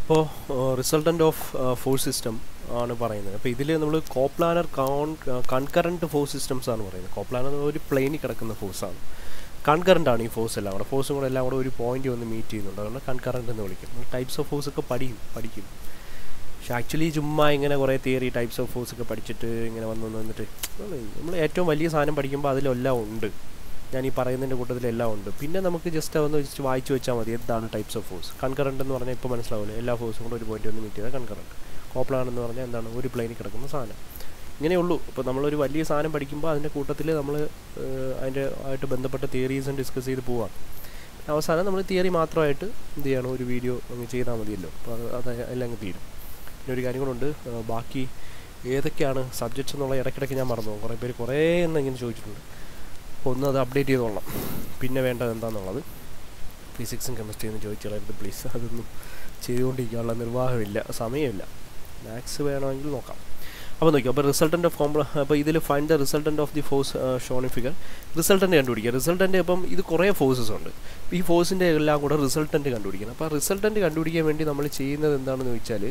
അപ്പോൾ resultant of force system ആണ് പറയുന്നത് അപ്പോൾ ഇതിൽ നമ്മൾ കോപ്ലാനർ കൗൺ കൺകറൻറ്റ് ഫോഴ്സ് സിസ്റ്റംസ് ആണ് പറയുന്നത് കോപ്ലാനർ ഒരു പ്ലെയിനിൽ കിടക്കുന്ന ഫോഴ്സാണ് കൺകറൻ്റ് ആണ് ഈ ഫോഴ്സ് എല്ലാം കൂടെ ഫോഴ്സും കൂടെ എല്ലാം കൂടെ ഒരു പോയിന്റ് വന്ന് മീറ്റ് ചെയ്യുന്നുണ്ട് അതുകൊണ്ട് കൺകറൻറ്റ് എന്ന് വിളിക്കും നമ്മൾ ടൈപ്സ് ഓഫ് ഫോഴ്സ് ഒക്കെ പഠിക്കും പഠിക്കും പക്ഷെ ആക്ച്വലി ചുമ്മാ ഇങ്ങനെ കുറേ തിയറി ടൈപ്സ് ഓഫ് ഫോഴ്സ് ഒക്കെ പഠിച്ചിട്ട് ഇങ്ങനെ വന്ന് വന്ന് വന്നിട്ട് നമ്മൾ ഏറ്റവും വലിയ സാധനം പഠിക്കുമ്പോൾ അതിലെല്ലാം ഉണ്ട് ഞാൻ ഈ പറയുന്നതിൻ്റെ കൂട്ടത്തിലെല്ലാം ഉണ്ട് പിന്നെ നമുക്ക് ജസ്റ്റ് അതൊന്ന് ജസ്റ്റ് വായിച്ചു വെച്ചാൽ മതി എന്താണ് ടൈപ്സ് ഓഫ് ഫോഴ്സ് കൺകറൻറ്റ് എന്ന് പറഞ്ഞാൽ ഇപ്പോൾ മനസ്സിലാവില്ല എല്ലാ ഫോഴ്സും കൂടെ ഒരു പോയിന്റ് ഒന്ന് മീറ്റ് ചെയ്താൽ കൺകറൻറ്റ് കോപ്ലാണെന്ന് പറഞ്ഞാൽ എന്താണ് ഒരു പ്ലെയിനിൽ കിടക്കുന്ന സാധനം ഇങ്ങനെയുള്ളൂ ഇപ്പോൾ നമ്മളൊരു വലിയ സാധനം പഠിക്കുമ്പോൾ അതിൻ്റെ കൂട്ടത്തിൽ നമ്മൾ അതിൻ്റെ ആയിട്ട് ബന്ധപ്പെട്ട തിയറീസും ഡിസ്കസ് ചെയ്ത് പോവാം അവസാനം നമ്മൾ തിയറി മാത്രമായിട്ട് എന്ത് ചെയ്യണം ഒരു വീഡിയോ അങ്ങ് ചെയ്താൽ മതിയല്ലോ അപ്പോൾ അത് അത് എല്ലാം അങ്ങ് തീരും പിന്നെ ഒരു കാര്യം കൂടെ ബാക്കി ഏതൊക്കെയാണ് സബ്ജക്ട്സ് എന്നുള്ള ഇടയ്ക്കിടയ്ക്ക് ഞാൻ മറന്നു പോകും കുറേ പേര് കുറേ എന്ന് ഇങ്ങനെ ചോദിച്ചിട്ടുണ്ട് അപ്പോൾ ഒന്ന് അത് അപ്ഡേറ്റ് ചെയ്തോളാം പിന്നെ വേണ്ടത് എന്താണെന്നുള്ളത് ഫിസിക്സും കെമിസ്ട്രിയും എന്ന് ചോദിച്ചാൽ പ്ലീസ് അതൊന്നും ചെയ്തുകൊണ്ടിരിക്കാനുള്ള നിർവാഹമില്ല സമയമില്ല മാത്സ് വേണമെങ്കിൽ നോക്കാം അപ്പോൾ നോക്കി അപ്പോൾ റിസൾട്ടൻ്റ് ഓഫ് കോംപ്ല അപ്പോൾ ഇതിൽ find the resultant of the force shown figure resultant കണ്ടുപിടിക്കുക റിസൾട്ടൻ്റ് ഇപ്പം ഇത് കുറേ ഫോഴ്സസ് ഉണ്ട് ഈ ഫോഴ്സിൻ്റെ എല്ലാം കൂടെ റിസൾട്ടൻ്റ് കണ്ടുപിടിക്കണം അപ്പോൾ റിസൾട്ടൻ്റ് കണ്ടുപിടിക്കാൻ വേണ്ടി നമ്മൾ ചെയ്യുന്നത് എന്താണെന്ന് ചോദിച്ചാൽ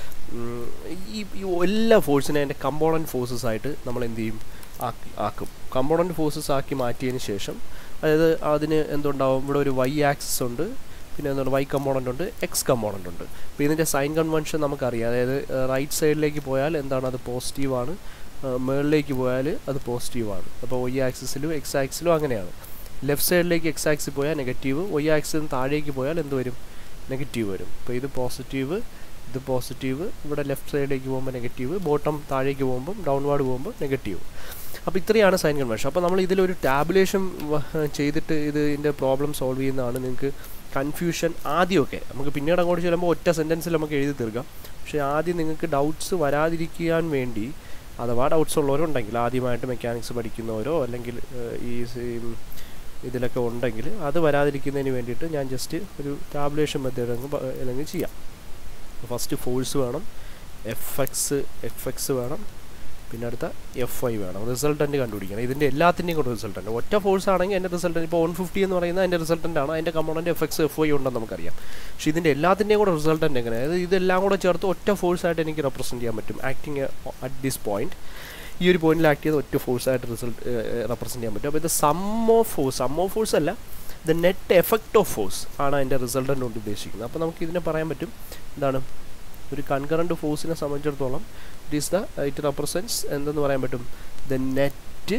ഈ എല്ലാ ഫോഴ്സിനെ അതിൻ്റെ കമ്പോണൻറ്റ് ഫോഴ്സസ് ആയിട്ട് നമ്മൾ എന്ത് ചെയ്യും ആക്കി ആക്കും കമ്പോണൻറ്റ് ഫോഴ്സസ് ആക്കി മാറ്റിയതിന് ശേഷം അതായത് അതിന് എന്തുണ്ടാവും ഇവിടെ ഒരു വൈ ആക്സിസ് ഉണ്ട് പിന്നെ എന്താണ് വൈ കമ്പോണൻ്റ് ഉണ്ട് എക്സ് കമ്പോണൻ്റ് ഉണ്ട് അപ്പോൾ ഇതിൻ്റെ സൈൻ കൺവെൻഷൻ നമുക്കറിയാം അതായത് റൈറ്റ് സൈഡിലേക്ക് പോയാൽ എന്താണ് അത് പോസിറ്റീവാണ് മുകളിലേക്ക് പോയാൽ അത് പോസിറ്റീവാണ് അപ്പോൾ വൈ ആക്സിസിലും എക്സ് ആക്സിലും അങ്ങനെയാണ് ലെഫ്റ്റ് സൈഡിലേക്ക് എക്സ് ആക്സിൽ പോയാൽ നെഗറ്റീവ് വൈ ആക്സിന് താഴേക്ക് പോയാൽ എന്ത് വരും നെഗറ്റീവ് വരും അപ്പോൾ ഇത് പോസിറ്റീവ് ഇത് പോസിറ്റീവ് ഇവിടെ ലെഫ്റ്റ് സൈഡിലേക്ക് പോകുമ്പോൾ നെഗറ്റീവ് ബോട്ടം താഴേക്ക് പോകുമ്പോൾ ഡൗൺവാർഡ് പോകുമ്പോൾ നെഗറ്റീവ് അപ്പോൾ ഇത്രയാണ് സൈൻ കൺവെൻഷൻ അപ്പോൾ നമ്മൾ ഇതിലൊരു ടാബുലേഷൻ ചെയ്തിട്ട് ഇത് ഇതിൻ്റെ പ്രോബ്ലം സോൾവ് ചെയ്യുന്നതാണ് നിങ്ങൾക്ക് കൺഫ്യൂഷൻ ആദ്യമൊക്കെ നമുക്ക് പിന്നീട് അങ്ങോട്ട് ചെല്ലുമ്പോൾ ഒറ്റ സെൻറ്റൻസിൽ നമുക്ക് എഴുതി തീർക്കാം പക്ഷേ ആദ്യം നിങ്ങൾക്ക് ഡൗട്ട്സ് വരാതിരിക്കാൻ വേണ്ടി അഥവാ ഡൗട്ട്സ് ഉള്ളവരുണ്ടെങ്കിൽ ആദ്യമായിട്ട് മെക്കാനിക്സ് പഠിക്കുന്നവരോ അല്ലെങ്കിൽ ഈ ഇതിലൊക്കെ ഉണ്ടെങ്കിൽ അത് വരാതിരിക്കുന്നതിന് വേണ്ടിയിട്ട് ഞാൻ ജസ്റ്റ് ഒരു ടാബുലേഷൻ മെത്തേഡ് അങ്ങ് അല്ലെങ്കിൽ ചെയ്യാം ഫസ്റ്റ് ഫോഴ്സ് വേണം എഫ് എക്സ് എഫ് എക്സ് വേണം പിന്നെ അടുത്ത എഫ് ഐ വേണം റിസൾട്ടൻ്റ് കണ്ടുപിടിക്കണം ഇതിൻ്റെ എല്ലാത്തിൻ്റെയും കൂടെ റിസൾട്ടൻ്റ് ഒറ്റ ഫോഴ്സ് ആണെങ്കിൽ എൻ്റെ റിസൾട്ടൻ്റ് ഇപ്പോൾ വൺ ഫിഫ്റ്റി എന്ന് പറയുന്നത് അതിൻ്റെ റിസൾട്ടൻ്റ് ആണ് അതിൻ്റെ component F X F Y ഉണ്ടെന്ന് നമുക്കറിയാം പക്ഷേ ഇതിൻ്റെ എല്ലാത്തിൻ്റെയും കൂടെ റിസൾട്ടൻ്റ് എങ്ങനെ അതായത് ഇതെല്ലാം കൂടെ ചേർത്ത് ഒറ്റ ഫോഴ്സ് ആയിട്ട് എനിക്ക് റെപ്രസെൻറ്റ് ചെയ്യാൻ പറ്റും ആക്ടിങ് അറ്റ് ദിസ് പോയിന്റ് ഈ ഒരു പോയിന്റിൽ ആക്ട് ചെയ്ത് ഒറ്റ ഫോഴ്സ് ആയിട്ട് റിസൾട്ട് റെപ്രസെൻറ്റ് ചെയ്യാൻ പറ്റും അപ്പോൾ ഇത് sum of force sum of force അല്ല the net effect of force ആണ് അതിൻ്റെ റിസൾട്ടൻ്റ് കൊണ്ട് ഉദ്ദേശിക്കുന്നത് അപ്പോൾ നമുക്ക് ഇതിനെ പറയാൻ പറ്റും എന്താണ് ഒരു കൺകറൻറ്റ് ഫോഴ്സിനെ സംബന്ധിച്ചിടത്തോളം it is the it represents എന്തെന്ന് പറയാൻ പറ്റും the net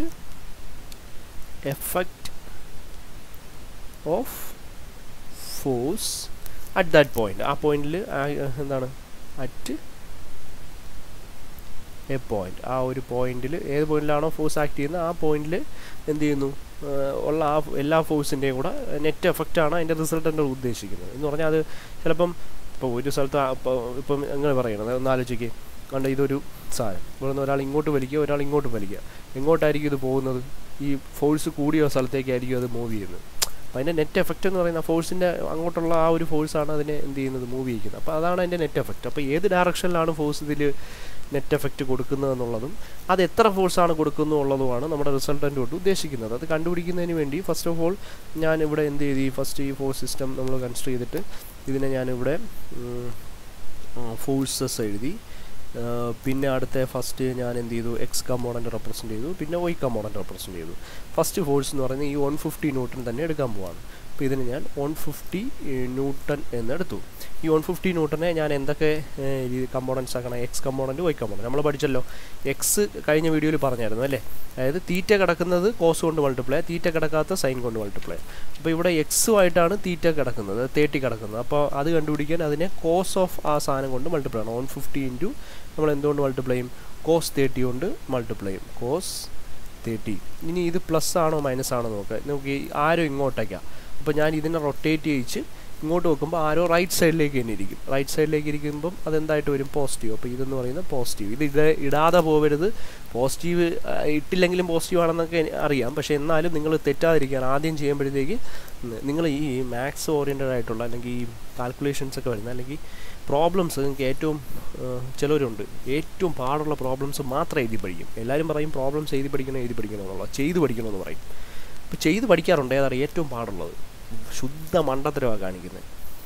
effect of force at that point ആ പോയിന്റിൽ എന്താണ് അറ്റ് എ പോയിന്റ് ആ ഒരു പോയിന്റിൽ ഏത് പോയിന്റിലാണോ ഫോഴ്സ് ആക്ട് ചെയ്യുന്നത് ആ പോയിന്റിൽ എന്ത് ചെയ്യുന്നു ഉള്ള ആ എല്ലാ ഫോഴ്സിൻ്റെയും കൂടെ നെറ്റ് എഫക്റ്റാണ് അതിൻ്റെ റിസൾട്ടൻ്റ് ഉദ്ദേശിക്കുന്നത് എന്ന് പറഞ്ഞാൽ അത് ചിലപ്പം ഇപ്പോൾ ഒരു സ്ഥലത്ത് ഇപ്പം എങ്ങനെ പറയണത് ഒന്ന് ആലോചിക്കുക കണ്ട ഇതൊരു സാധനം ഇവിടെ നിന്ന് ഒരാൾ ഇങ്ങോട്ട് വലിക്കുക ഒരാൾ ഇങ്ങോട്ട് വലിക്കുക എങ്ങോട്ടായിരിക്കും ഇത് പോകുന്നത് ഈ ഫോഴ്സ് കൂടിയ സ്ഥലത്തേക്കായിരിക്കും അത് മൂവ് ചെയ്യുന്നത് അപ്പോൾ അതിൻ്റെ നെറ്റ് എഫക്റ്റ് എന്ന് പറയുന്ന ഫോഴ്സിൻ്റെ അങ്ങോട്ടുള്ള ആ ഒരു ഫോഴ്സാണ് അതിനെ എന്ത് ചെയ്യുന്നത് മൂവ് ചെയ്യുന്നത് അപ്പോൾ അതാണ് അതിൻ്റെ നെറ്റ് എഫക്റ്റ് അപ്പോൾ ഏത് ഡയറക്ഷനിലാണ് ഫോഴ്സ് ഇതിൽ നെറ്റ് എഫക്റ്റ് കൊടുക്കുന്നത് എന്നുള്ളതും അത് എത്ര ഫോഴ്സാണ് കൊടുക്കുന്നു എന്നുള്ളതുമാണ് നമ്മുടെ റിസൾട്ടൻ്റ് കൊണ്ട് ഉദ്ദേശിക്കുന്നത് അത് കണ്ടുപിടിക്കുന്നതിന് വേണ്ടി ഫസ്റ്റ് ഓഫ് ഓൾ ഞാൻ ഇവിടെ എന്ത് ചെയ്തു ഈ ഫസ്റ്റ് ഈ ഫോഴ്സ് സിസ്റ്റം നമ്മൾ കൺസിഡർ ചെയ്തിട്ട് ഇതിനെ ഞാനിവിടെ ഫോഴ്സസ് എഴുതി പിന്നെ അടുത്ത ഫസ്റ്റ് ഞാൻ എന്ത് ചെയ്തു എക്സ് കമ്പോണൻ്റ് റെപ്രസെൻറ്റ് ചെയ്തു പിന്നെ വൈ കമ്പോണൻ്റ് റെപ്രസെൻറ്റ് ചെയ്തു ഫസ്റ്റ് ഫോഴ്സ് എന്ന് പറയുന്നത് ഈ വൺ ഫിഫ്റ്റി ന്യൂട്ടൺ തന്നെ എടുക്കാൻ പോവാണ് അപ്പോൾ ഇതിന് ഞാൻ വൺ ഫിഫ്റ്റി ന്യൂട്ടൺ എന്നെടുത്തു ഈ വൺ ഫിഫ്റ്റി ന്യൂട്ടനെ ഞാൻ എന്തൊക്കെ കമ്പോണൻസ് ആക്കണം എക്സ് കമ്പോണൻറ്റ് വൈ കമ്പോണൻറ്റ് നമ്മൾ പഠിച്ചല്ലോ എക്സ് കഴിഞ്ഞ വീഡിയോയിൽ പറഞ്ഞായിരുന്നു അല്ലേ അതായത് തീറ്റ കിടക്കുന്നത് കോസ് കൊണ്ട് മൾട്ടിപ്ലൈ തീറ്റ കിടക്കാത്ത സൈൻ കൊണ്ട് മൾട്ടിപ്ലൈ അപ്പോൾ ഇവിടെ എക്സുമായിട്ടാണ് തീറ്റ കിടക്കുന്നത് തേർട്ടി കിടക്കുന്നത് അപ്പോൾ അത് കണ്ടുപിടിക്കാൻ അതിനെ കോസ് ഓഫ് ആ സാധനം കൊണ്ട് മൾട്ടിപ്ലൈ ആണ് വൺ ഫിഫ്റ്റി ഇൻറ്റു നമ്മൾ എന്തുകൊണ്ട് മൾട്ടിപ്ലൈ ചെയ്യും കോസ് തേർട്ടി കൊണ്ട് മൾട്ടിപ്ലൈ ചെയ്യും കോസ് തേർട്ടി ഇനി ഇത് പ്ലസ് ആണോ മൈനസ് ആണോ നോക്കുക നമുക്ക് ആരോ ഇങ്ങോട്ടേക്കാണ് അപ്പോൾ ഞാൻ ഇതിനെ റൊട്ടേറ്റ് ചെയ്യിച്ച് ഇങ്ങോട്ട് വെക്കുമ്പോൾ ആരോ റൈറ്റ് സൈഡിലേക്ക് തന്നെ ഇരിക്കും റൈറ്റ് സൈഡിലേക്ക് ഇരിക്കുമ്പം അതെന്തായിട്ട് വരും പോസിറ്റീവ് അപ്പോൾ ഇതെന്ന് പറയുന്നത് പോസിറ്റീവ് ഇത് ഇട ഇടാതെ പോകരുത് പോസിറ്റീവ് ഇട്ടില്ലെങ്കിലും പോസിറ്റീവ് ആണെന്നൊക്കെ അറിയാം പക്ഷേ എന്നാലും നിങ്ങൾ തെറ്റാതിരിക്കാൻ ആദ്യം ചെയ്യുമ്പോഴത്തേക്ക് നിങ്ങൾ ഈ മാത്സ് ഓറിയൻറ്റഡ് ആയിട്ടുള്ള അല്ലെങ്കിൽ ഈ കാൽക്കുലേഷൻസ് ഒക്കെ വരുന്ന അല്ലെങ്കിൽ പ്രോബ്ലംസ് നിങ്ങൾക്ക് ഏറ്റവും ചിലവരുണ്ട് ഏറ്റവും പാടുള്ള പ്രോബ്ലംസ് മാത്രം എഴുതി പഠിക്കും എല്ലാവരും പറയും പ്രോബ്ലംസ് എഴുതി പഠിക്കണം എഴുതി പഠിക്കണം എന്നുള്ളത് ചെയ്ത് പഠിക്കണമെന്ന് പറയും അപ്പോൾ ചെയ്ത് പഠിക്കാറുണ്ട് ഏതാണ് ഏറ്റവും പാടുള്ളത് ശുദ്ധ മണ്ടത്തരമാണ് കാണിക്കുന്നത്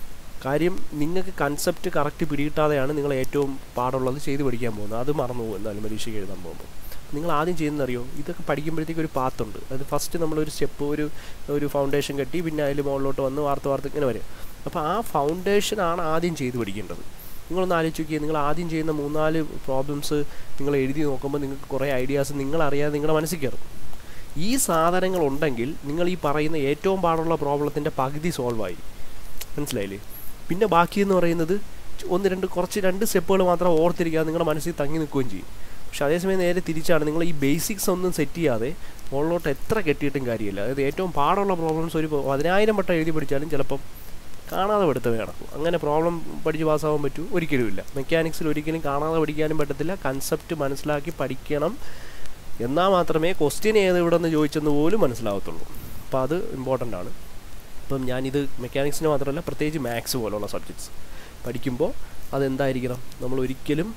കാര്യം നിങ്ങൾക്ക് കൺസെപ്റ്റ് കറക്റ്റ് പിടികിട്ടാതെയാണ് നിങ്ങൾ ഏറ്റവും പാടുള്ളത് ചെയ്ത് പഠിക്കാൻ പോകുന്നത് അത് മറന്നു പോകും എന്തായാലും പരീക്ഷയ്ക്ക് എഴുതാൻ പോകുമ്പോൾ നിങ്ങൾ ആദ്യം ചെയ്യുന്നറിയോ ഇതൊക്കെ പഠിക്കുമ്പോഴത്തേക്ക് ഒരു പാത്തുണ്ട് അത് ഫസ്റ്റ് നമ്മളൊരു സ്റ്റെപ്പ് ഒരു ഒരു ഫൗണ്ടേഷൻ കെട്ടി പിന്നെ അതിൽ മുകളിലോട്ട് വന്ന് വാർത്ത വാർത്ത ഇങ്ങനെ വരും അപ്പോൾ ആ ഫൗണ്ടേഷൻ ആണ് ആദ്യം ചെയ്ത് പഠിക്കേണ്ടത് നിങ്ങളൊന്ന് ആലോചിച്ച് നോക്കിയാൽ നിങ്ങൾ ആദ്യം ചെയ്യുന്ന മൂന്നാല് പ്രോബ്ലംസ് നിങ്ങൾ എഴുതി നോക്കുമ്പോൾ നിങ്ങൾക്ക് കുറേ ഐഡിയാസ് നിങ്ങളറിയാതെ നിങ്ങളുടെ മനസ്സിൽ കയറും ഈ സാധനങ്ങൾ ഉണ്ടെങ്കിൽ നിങ്ങൾ ഈ പറയുന്ന ഏറ്റവും പാടുള്ള പ്രോബ്ലത്തിൻ്റെ പകുതി സോൾവ് ആയി മനസ്സിലായില്ലേ പിന്നെ ബാക്കി എന്ന് പറയുന്നത് ഒന്ന് രണ്ട് കുറച്ച് രണ്ട് സ്റ്റെപ്പുകൾ മാത്രം ഓർത്തിരിക്കാതെ നിങ്ങളുടെ മനസ്സിൽ തങ്ങി നിൽക്കുകയും ചെയ്യും പക്ഷെ അതേസമയം നേരെ തിരിച്ചാണ് നിങ്ങൾ ഈ ബേസിക്സ് ഒന്നും സെറ്റ് ചെയ്യാതെ മുകളിലോട്ട് എത്ര കെട്ടിയിട്ടും കാര്യമില്ല അതായത് ഏറ്റവും പാടുള്ള പ്രോബ്ലംസ് ഒരു പതിനായിരം വട്ടം എഴുതി പഠിച്ചാലും ചിലപ്പം കാണാതെ പഠിത്തമേ നടക്കും അങ്ങനെ പ്രോബ്ലം പഠിച്ച് പാസ്സാവാൻ പറ്റൂ ഒരിക്കലുമില്ല മെക്കാനിക്സിൽ ഒരിക്കലും കാണാതെ പഠിക്കാനും പറ്റത്തില്ല കൺസെപ്റ്റ് മനസ്സിലാക്കി പഠിക്കണം എന്നാൽ മാത്രമേ ക്വസ്റ്റ്യൻ ഏത് ഇവിടെ നിന്ന് ചോദിച്ചെന്ന് പോലും മനസ്സിലാവത്തുള്ളൂ അപ്പോൾ അത് ഇമ്പോർട്ടൻ്റ് ആണ് ഇപ്പം ഞാനിത് മെക്കാനിക്സിന് മാത്രമല്ല പ്രത്യേകിച്ച് മാത്സ് പോലുള്ള സബ്ജക്ട്സ് പഠിക്കുമ്പോൾ അതെന്തായിരിക്കണം നമ്മൾ ഒരിക്കലും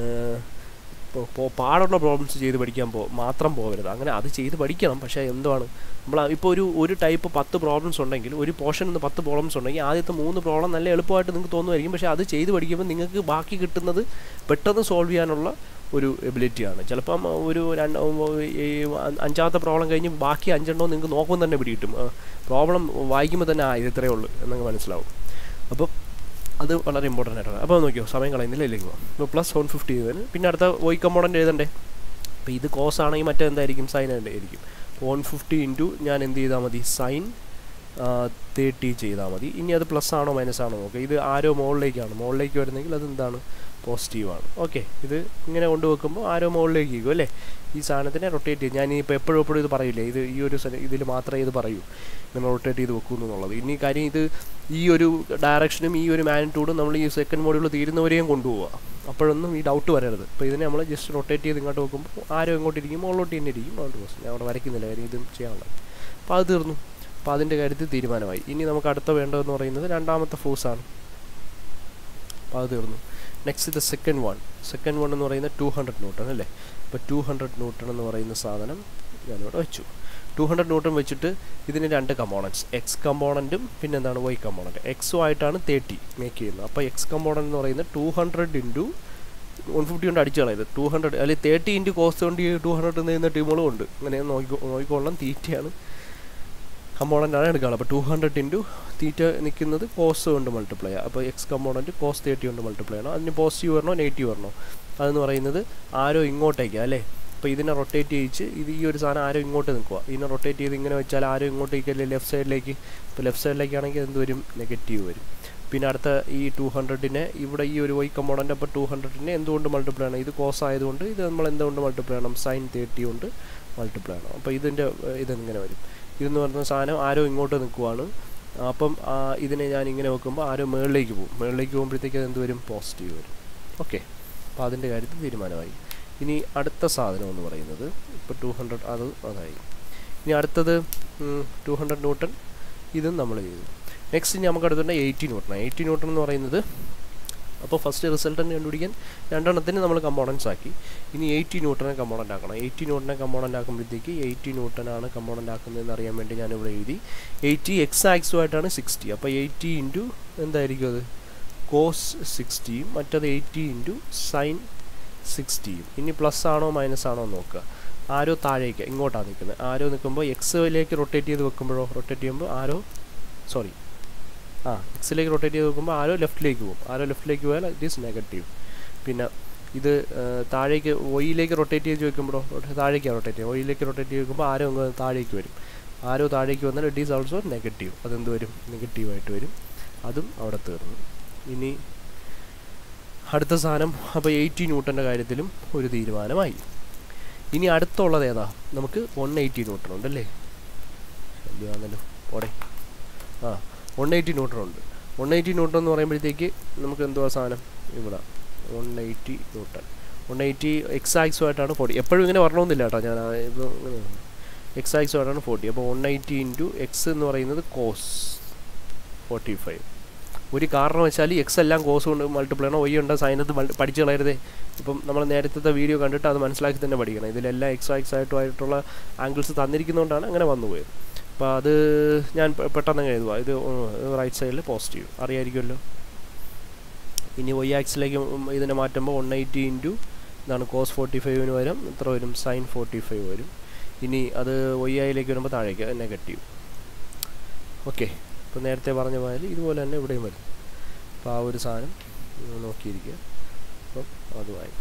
ഇപ്പോൾ പാടുള്ള പ്രോബ്ലംസ് ചെയ്ത് പഠിക്കാൻ പോ മാത്രം പോകരുത് അങ്ങനെ അത് ചെയ്ത് പഠിക്കണം പക്ഷേ എന്താണ് നമ്മൾ ഇപ്പോൾ ഒരു ഒരു ടൈപ്പ് പത്ത് പ്രോബ്ലംസ് ഉണ്ടെങ്കിൽ ഒരു പോർഷൻ നിന്ന് പത്ത് പ്രോബ്ലംസ് ഉണ്ടെങ്കിൽ ആദ്യത്തെ മൂന്ന് പ്രോബ്ലം നല്ല എളുപ്പമായിട്ട് നിങ്ങൾക്ക് തോന്നുമായിരിക്കും പക്ഷേ അത് ചെയ്ത് പഠിക്കുമ്പോൾ നിങ്ങൾക്ക് ബാക്കി കിട്ടുന്നത് പെട്ടെന്ന് സോൾവ് ചെയ്യാനുള്ള ഒരു എബിലിറ്റിയാണ് ചിലപ്പം ഒരു രണ്ട് ഈ അഞ്ചാമത്തെ പ്രോബ്ലം കഴിഞ്ഞ് ബാക്കി അഞ്ചെണ്ണോ നിങ്ങൾക്ക് നോക്കുമ്പോൾ തന്നെ പിടികിട്ടും പ്രോബ്ലം വായിക്കുമ്പോൾ തന്നെ ആ ഇത് ഇത്രയേ ഉള്ളൂ എന്നങ്ങ് മനസ്സിലാവും അപ്പോൾ അത് വളരെ ഇമ്പോർട്ടൻ്റ് ആയിട്ടാണ് അപ്പോൾ നോക്കിയോ സമയം കളയുന്നില്ല ഇല്ലെങ്കിൽ ഇപ്പോൾ പ്ലസ് വൺ ഫിഫ്റ്റി ചെയ്തതിന് പിന്നെ അടുത്ത വൈ കമ്പോണൻ്റ് എഴുതണ്ടേ അപ്പോൾ ഇത് കോസ് ആണെങ്കിൽ മറ്റേ എന്തായിരിക്കും സൈൻ ആയിരിക്കും വൺ ഫിഫ്റ്റി ഇൻറ്റു ഞാൻ എന്ത് ചെയ്താൽ മതി സൈൻ തേർട്ടി ചെയ്താൽ മതി ഇനി അത് പ്ലസ് ആണോ മൈനസ് ആണോ നോക്കുക ഇത് ആരോ മുകളിലേക്കാണ് മുകളിലേക്ക് വരുന്നെങ്കിൽ അത് എന്താണ് പോസിറ്റീവാണ് ഓക്കെ ഇത് ഇങ്ങനെ കൊണ്ടുവെക്കുമ്പോൾ ആരോ മുകളിലേക്ക് ഇരിക്കും അല്ലേ ഈ സാധനത്തിനെ റൊട്ടേറ്റ് ചെയ്യും ഞാൻ ഇപ്പോൾ എപ്പോഴും എപ്പോഴും ഇത് പറയില്ലേ ഇത് ഈ ഒരു ഇതിൽ മാത്രമേ ഇത് പറയൂ ഇങ്ങനെ റൊട്ടേറ്റ് ചെയ്ത് വെക്കുന്നു എന്നുള്ളത് ഇനി കാര്യം ഇത് ഈ ഒരു ഡയറക്ഷനും ഈ ഒരു മാഗ്നിറ്റ്യൂഡും നമ്മൾ ഈ സെക്കൻഡ് മോഡ്യൂൾ തീരുന്നവരെയും കൊണ്ടുപോവുക അപ്പോഴൊന്നും ഈ ഡൗട്ട് വരരുത് അപ്പോൾ ഇതിനെ നമ്മൾ ജസ്റ്റ് റൊട്ടേറ്റ് ചെയ്ത് ഇങ്ങോട്ട് വെക്കുമ്പോൾ ആരോ ഇങ്ങോട്ട് ഇരിക്കും മുകളിലോട്ട് തന്നെ ഇരിക്കും അതുകൊണ്ട് പ്രശ്നം ഞാൻ അവിടെ വരയ്ക്കുന്നില്ല കാര്യം ഇതും ചെയ്യാനുള്ളത് അപ്പോൾ അത് തീർന്നു അപ്പോൾ അതിൻ്റെ കാര്യത്തിൽ തീരുമാനമായി ഇനി നമുക്ക് അടുത്ത വേണ്ടതെന്ന് പറയുന്നത് രണ്ടാമത്തെ ഫോഴ്സാണ് അപ്പോൾ അത് തീർന്നു next the second one second one എന്ന് പറയുന്നത് ടു ഹൺഡ്രഡ് ന്യൂട്ടൺ അല്ലേ അപ്പോൾ ടു ഹൺഡ്രഡ് ന്യൂട്ടൺ എന്ന് പറയുന്ന സാധനം ഞാനിവിടെ വെച്ചു ടു ഹൺഡ്രഡ് ന്യൂട്ടൺ വെച്ചിട്ട് ഇതിന് രണ്ട് കമ്പോണൻസ് എക്സ് കമ്പോണൻറ്റും പിന്നെ എന്താണ് വൈ കമ്പോണൻറ്റ് എക്സും ആയിട്ടാണ് തേർട്ടി മേക്ക് ചെയ്യുന്നത് അപ്പോൾ എക്സ് കമ്പോണൻറ്റ് എന്ന് പറയുന്നത് two hundred into one fifty കൊണ്ട് അടിച്ചു കളയത് ടു ഹൺഡ്രഡ് അല്ലെങ്കിൽ തേർട്ടി ഇൻറ്റു കോസ്റ്റ് കൊണ്ട് ടു ഹൺഡ്രഡ് ചെയ്യുന്ന ടീമുകളും ഉണ്ട് അങ്ങനെ നോക്കി നോക്കിക്കൊള്ളാം തീറ്റയാണ് കമ്പോണൻ്റ് ആണ് എടുക്കുക അപ്പോൾ ടു ഹൺഡ്രഡ് ഇൻറ്റു തീറ്റ നിൽക്കുന്നത് കോസ് കൊണ്ട് മൾട്ടിപ്ലൈ അപ്പോൾ എക്സ് കമ്പോണൻറ്റ് കോസ് തേർട്ടി കൊണ്ട് മൾട്ടിപ്ലൈ ചെയ്യണം അതിന് പോസിറ്റീവ് വരണോ നെഗറ്റീവ് വരണോ അതെന്ന് പറയുന്നത് ആരോ ഇങ്ങോട്ടേക്കാണ് അല്ലേ അപ്പോൾ ഇതിനെ റൊട്ടേറ്റ് ചെയ്യിച്ച് ഇത് ഈ ഒരു സാധനം ആരോ ഇങ്ങോട്ട് നിൽക്കുക ഇതിനെ റൊട്ടേറ്റ് ചെയ്ത് ഇങ്ങനെ വെച്ചാൽ ആരോ ഇങ്ങോട്ടേക്കല്ലേ ലെഫ്റ്റ് സൈഡിലേക്ക് ഇപ്പോൾ ലെഫ്റ്റ് സൈഡിലേക്കാണെങ്കിൽ എന്ത് വരും നെഗറ്റീവ് വരും പിന്നെ അടുത്ത ഈ ടു ഹൺഡ്രഡിനെ ഇവിടെ ഈ ഒരു വൈ കമ്പോണൻ്റ് അപ്പോൾ ടു ഹൺഡ്രഡിനെ എന്തുകൊണ്ട് മൾട്ടിപ്ലൈ ചെയ്യണം ഇത് കോസ് ആയതുകൊണ്ട് ഇത് നമ്മൾ എന്തുകൊണ്ട് മൾട്ടിപ്ലൈ ചെയ്യണം സൈൻ തേർട്ടി കൊണ്ട് മൾട്ടിപ്ലൈ ചെയ്യണം അപ്പോൾ ഇതിൻ്റെ ഇതെങ്ങനെ വരും ഇതെന്ന് പറയുന്ന സാധനം ആരോ ഇങ്ങോട്ട് നിൽക്കുവാണ് അപ്പം ഇതിനെ ഞാൻ ഇങ്ങനെ വെക്കുമ്പോൾ ആരോ മുകളിലേക്ക് പോകും മുകളിലേക്ക് പോകുമ്പോഴത്തേക്ക് അത് എന്ത് വരും പോസിറ്റീവ് വരും ഓക്കെ അപ്പോൾ അതിൻ്റെ കാര്യത്തിൽ തീരുമാനമായി ഇനി അടുത്ത സാധനം എന്ന് പറയുന്നത് ഇപ്പോൾ ടു ഹൺഡ്രഡ് അത് അതായി ഇനി അടുത്തത് ടു ഹൺഡ്രഡ് ന്യൂട്ടൺ ഇതും നമ്മൾ ചെയ്തു നെക്സ്റ്റ് ഇനി നമുക്ക് അടുത്തുണ്ട് എയ്റ്റി ന്യൂട്ടൺ എയ്റ്റി ന്യൂട്ടൺ എന്ന് പറയുന്നത് അപ്പോൾ ഫസ്റ്റ് റിസൾട്ടൻ്റ് കണ്ടുപിടിക്കാൻ രണ്ടെണ്ണത്തിന് നമ്മൾ കമ്പോണൻസ് ആക്കി ഇനി എയ്റ്റി ന്യൂട്ടനെ കമ്പോണൻ്റ് ആക്കണം എയ്റ്റി ന്യൂട്ടനെ കമ്പോണൻ്റ് ആക്കുമ്പോഴത്തേക്ക് എയ്റ്റി ന്യൂട്ടനാണ് കമ്പോണൻ്റ് ആക്കുന്നതെന്ന് അറിയാൻ വേണ്ടി ഞാനിവിടെ എഴുതി എയ്റ്റി എക്സ് ആക്സുമായിട്ടാണ് സിക്സ്റ്റി അപ്പോൾ എയ്റ്റി ഇൻറ്റു എന്തായിരിക്കും അത് കോസ് സിക്സ്റ്റിയും മറ്റത് എയ്റ്റി ഇൻറ്റു സൈൻ സിക്സ്റ്റിയും ഇനി പ്ലസ് ആണോ മൈനസ് ആണോ നോക്കുക ആരോ താഴേക്ക് ഇങ്ങോട്ടാണ് നിൽക്കുന്നത് ആരോ നിൽക്കുമ്പോൾ എക്സിലേക്ക് റൊട്ടേറ്റ് ചെയ്ത് വെക്കുമ്പോഴോ റൊട്ടേറ്റ് ചെയ്യുമ്പോൾ ആരോ സോറി ആ എക്സിലേക്ക് റൊട്ടേറ്റ് ചെയ്ത് നോക്കുമ്പോൾ ആരോ ലെഫ്റ്റിലേക്ക് പോകും ആരോ ലെഫ്റ്റിലേക്ക് പോയാൽ ഇറ്റ് ഈസ് നെഗറ്റീവ് പിന്നെ ഇത് താഴേക്ക് ഒയിലേക്ക് റൊട്ടേറ്റ് ചെയ്ത് വെക്കുമ്പോഴോ താഴേക്കാണ് റൊട്ടേറ്റ് ചെയ്യുക ഒയിലേക്ക് റൊട്ടേറ്റ് ചെയ്ത് വെക്കുമ്പോൾ ആരോ അങ്ങ് താഴേക്ക് വരും ആരോ താഴേക്ക് വന്നാൽ ഇറ്റ് ഈസ് ഓൾസോ നെഗറ്റീവ് അതെന്ത് വരും നെഗറ്റീവായിട്ട് വരും അതും അവിടെ തീർന്നു ഇനി അടുത്ത സാധനം അപ്പോൾ എയ്റ്റി ന്യൂട്ടൻ്റെ കാര്യത്തിലും ഒരു തീരുമാനമായി ഇനി അടുത്തുള്ളത് ഏതാ നമുക്ക് വൺ എയ്റ്റി ന്യൂട്ടൺ ഉണ്ടല്ലേ ശല്യമാണല്ലോ ഓടെ ആ വൺ എയ്റ്റി ന്യൂട്ടൺ ഉണ്ട് വൺ എയ്റ്റി ന്യൂട്ടൺ എന്ന് പറയുമ്പോഴത്തേക്ക് നമുക്ക് എന്തുവാ സാധനം ഇവിടെ one eighty newton one eighty X ആക്സുമായിട്ടാണ് ഫോർട്ടി എപ്പോഴും ഇങ്ങനെ വരണമെന്നില്ല കേട്ടോ ഞാൻ ഇപ്പോൾ എക്സ് ആക്സുമായിട്ടാണ് ഫോർട്ടി അപ്പോൾ വൺ എയ്റ്റി ഇൻറ്റു എക്സ് എന്ന് പറയുന്നത് കോസ് ഫോർട്ടി ഫൈവ് ഒരു കാരണം വെച്ചാൽ എക്സ് എല്ലാം കോസ് കൊണ്ട് മൾട്ടിപ്ലൈ ആണ് ഒയ് ഉണ്ട് സൈനത്ത് പഠിച്ചു കളയരുതേ ഇപ്പം നമ്മൾ നേരത്തെ വീഡിയോ കണ്ടിട്ട് അത് മനസ്സിലാക്കി തന്നെ പഠിക്കണം ഇതിലെല്ലാം എക്സ് ആക്സ് ആയിട്ടുമായിട്ടുള്ള ആംഗിൾസ് തന്നിരിക്കുന്നതുകൊണ്ടാണ് അങ്ങനെ വന്നു പോയത് അപ്പോൾ അത് ഞാൻ പെട്ടെന്ന് എഴുതുക ഇത് റൈറ്റ് സൈഡിൽ പോസിറ്റീവ് അറിയാമായിരിക്കുമല്ലോ ഇനി വൈ ആക്സിലേക്ക് ഇതിനെ മാറ്റുമ്പോൾ വൺ എയ്റ്റി ഇൻറ്റു ഇതാണ് കോസ് ഫോർട്ടി ഫൈവിന് വരും എത്ര വരും സൈൻ ഫോർട്ടി ഫൈവ് വരും ഇനി അത് വൈ ആയിലേക്ക് വരുമ്പോൾ താഴേക്ക് നെഗറ്റീവ് ഓക്കെ ഇപ്പോൾ നേരത്തെ പറഞ്ഞ മാതിരി ഇതുപോലെ തന്നെ ഇവിടെയും വരും അപ്പോൾ ആ ഒരു സാധനം നോക്കിയിരിക്കുക അപ്പം അതുമായി